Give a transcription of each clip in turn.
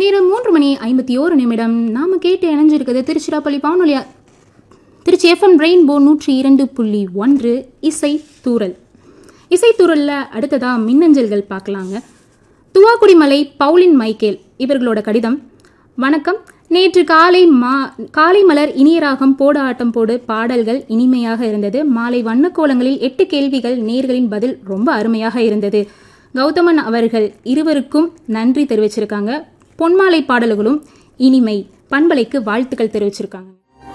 நேரம் மூன்று மணி ஐம்பத்தி ஓரு நிமிடம் நாம கேட்டு இணைஞ்சிருக்கிறது திருச்சிராப்பள்ளி வானொலி திருச்சி எஃப்எம் ரெயின்போ நூற்றி இரண்டு புள்ளி ஒன்று இசை தூரல் இசை தூரல்ல அடுத்ததா மின்னஞ்சல்கள் பார்க்கலாங்க துவாக்குடிமலை பவுலின் மைக்கேல் இவர்களோட கடிதம் வணக்கம் நேற்று காலை மா காலை மலர் இனிய ராகம் போட ஆட்டம் போடு பாடல்கள் இனிமையாக இருந்தது மாலை வண்ணக்கோலங்களில் எட்டு கேள்விகள் நேர்களின் பதில் ரொம்ப அருமையாக இருந்தது கௌதமன் அவர்கள் இருவருக்கும் நன்றி தெரிவிச்சிருக்காங்க பொன்மாலை பாடல்களும் இனிமை பண்பலைக்கு வாழ்த்துக்கள் தெரிவிச்சிருக்காங்க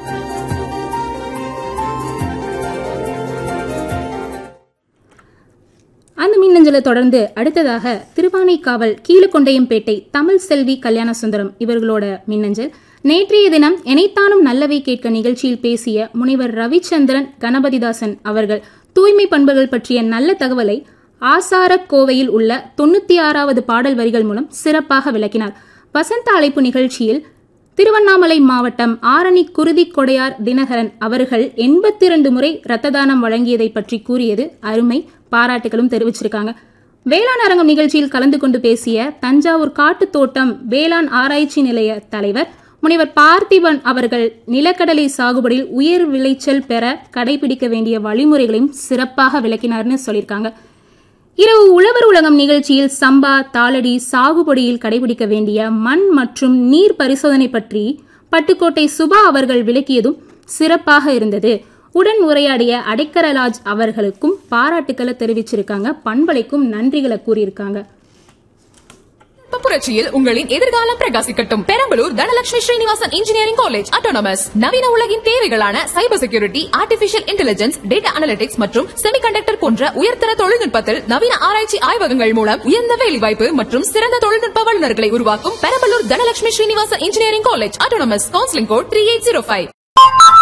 அந்த மின்னஞ்சலை தொடர்ந்து அடுத்ததாக திருவானைக்காவல் கீழக்கொண்டையம்பேட்டை தமிழ் செல்வி கல்யாண சுந்தரம் இவர்களோட மின்னஞ்சல் நேற்றைய தினம் எனைத்தானும் நல்லவை கேட்க நிகழ்ச்சியில் பேசிய முனைவர் ரவிச்சந்திரன் கணபதிதாசன் அவர்கள் தூய்மை பண்புகள் பற்றிய நல்ல தகவலை ஆசாரக் கோவையில் உள்ள தொண்ணூத்தி ஆறாவது பாடல் வரிகள் மூலம் சிறப்பாக விளக்கினார் வசந்த அழைப்பு நிகழ்ச்சியில் திருவண்ணாமலை மாவட்டம் ஆரணி குருதி கொடையார் தினகரன் அவர்கள் எண்பத்தி இரண்டு முறை ரத்த தானம் வழங்கியதை பற்றி கூறியது அருமை பாராட்டுகளும் தெரிவிச்சிருக்காங்க வேளாண் அரங்கம் நிகழ்ச்சியில் கலந்து கொண்டு பேசிய தஞ்சாவூர் காட்டுத் தோட்டம் வேளாண் ஆராய்ச்சி நிலைய தலைவர் முனைவர் பார்த்திபன் அவர்கள் நிலக்கடலை சாகுபடியில் உயர் விளைச்சல் பெற கடைபிடிக்க வேண்டிய வழிமுறைகளையும் சிறப்பாக விளக்கினார்னு சொல்லியிருக்காங்க இரவு உழவர் உலகம் நிகழ்ச்சியில் சம்பா தாளடி சாகுபடியில் கடைபிடிக்க வேண்டிய மண் மற்றும் நீர் பரிசோதனை பற்றி பட்டுக்கோட்டை சுபா அவர்கள் விளக்கியதும் சிறப்பாக இருந்தது உடன் உரையாடிய அடைக்கரலாஜ் அவர்களுக்கும் பாராட்டுக்களை தெரிவிச்சிருக்காங்க பண்பலைக்கும் நன்றிகளை கூறியிருக்காங்க புரட்சியில் உங்களின் எதிர்காலம் பிரகாசிக்கட்டும் Perambalur Dhanalakshmi Srinivasan engineering college autonomous நவீன உலகின் தேவைகளான cyber security artificial intelligence data analytics மற்றும் செமிகண்டக்டர் போன்ற உயர்தர தொழில்நுட்பத்தில் நவீன ஆராய்ச்சி ஆய்வகங்கள் மூலம் உயர்ந்த வேலைவாய்ப்பு மற்றும் சிறந்த தொழில்நுட்ப வல்லுநர்களை உருவாக்கும் Perambalur Dhanalakshmi Srinivasan engineering college autonomous counselling code three eight zero five